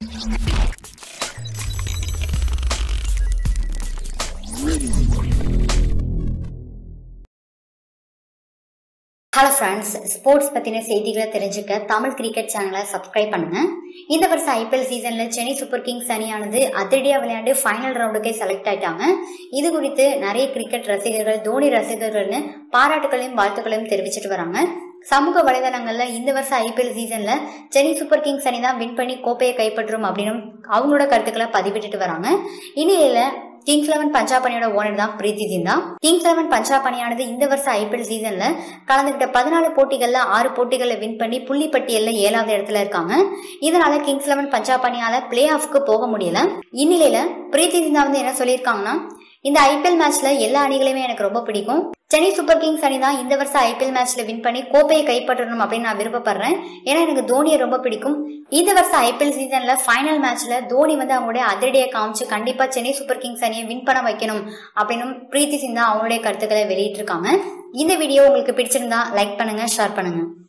hello friends sports பற்றின செய்திகளை தெரிஞ்சுக்க தமிழ் கிரிக்கெட் சேனலை சப்ஸ்கிரைப் பண்ணுங்க இந்த வருஷம் ஐபிஎல் சீசனில் சென்னை சூப்பர் கிங்ஸ் அணியானது அதிரடியாக விளையாண்டு ஃபைனல் ரவுண்டுக்கே செலக்ட் ஆயிட்டாங்க இது குறித்து நிறைய கிரிக்கெட் ரசிகர்கள் தோனி ரசிகர்கள்னு பாராட்டுகளையும் வாழ்த்துக்களையும் தெரிவிச்சிட்டு வராங்க சமூக வலைதளங்கள்ல இந்த வருஷம் ஐபிஎல் சீசன்ல சென்னை சூப்பர் கிங்ஸ் அணி தான் வின் பண்ணி கோப்பையை கைப்பற்றும் அப்படின்னு அவங்களோட கருத்துக்களை பதிவிட்டுட்டு வராங்க இந்நிலையில கிங்ஸ் லெவன் பஞ்சாப் அணியோட ஓனர் தான் பிரீத்தி ஜிந்தா கிங்ஸ் லெவன் பஞ்சாப் அணியானது இந்த வருஷம் ஐபிஎல் சீசன்ல கலந்துகிட்ட பதினாலு போட்டிகள்ல ஆறு போட்டிகளை வின் பண்ணி புள்ளி பட்டியல்ல ஏழாவது இடத்துல இருக்காங்க இதனால கிங்ஸ் லெவன் பஞ்சாப் அணியால பிளே ஆஃப்க்கு போக முடியல இந்நிலையில பிரீத்தி ஜிந்தா வந்து என்ன சொல்லியிருக்காங்கன்னா இந்த ஐபிஎல் மேட்ச்ல எல்லா அணிகளையுமே எனக்கு ரொம்ப பிடிக்கும் சென்னை சூப்பர் கிங்ஸ் அணி தான் இந்த வருஷம் ஐபிஎல் மேட்ச்ல வின் பண்ணி கோப்பையை கைப்பற்றணும் அப்படின்னு நான் விருப்பப்படுறேன் ஏன்னா எனக்கு தோனியை ரொம்ப பிடிக்கும் இந்த வருஷம் ஐபிஎல் சீசன்ல ஃபைனல் மேட்ச்ல தோனி வந்து அவங்களுடைய அதிரடியை காமிச்சு கண்டிப்பா சென்னை சூப்பர் கிங்ஸ் அணியை வின் பண்ண வைக்கணும் அப்படின்னு பிரீத்தி சிந்தா அவங்களுடைய கருத்துக்களை வெளியிட்டிருக்காங்க இந்த வீடியோ உங்களுக்கு பிடிச்சிருந்தா லைக் பண்ணுங்க ஷேர் பண்ணுங்க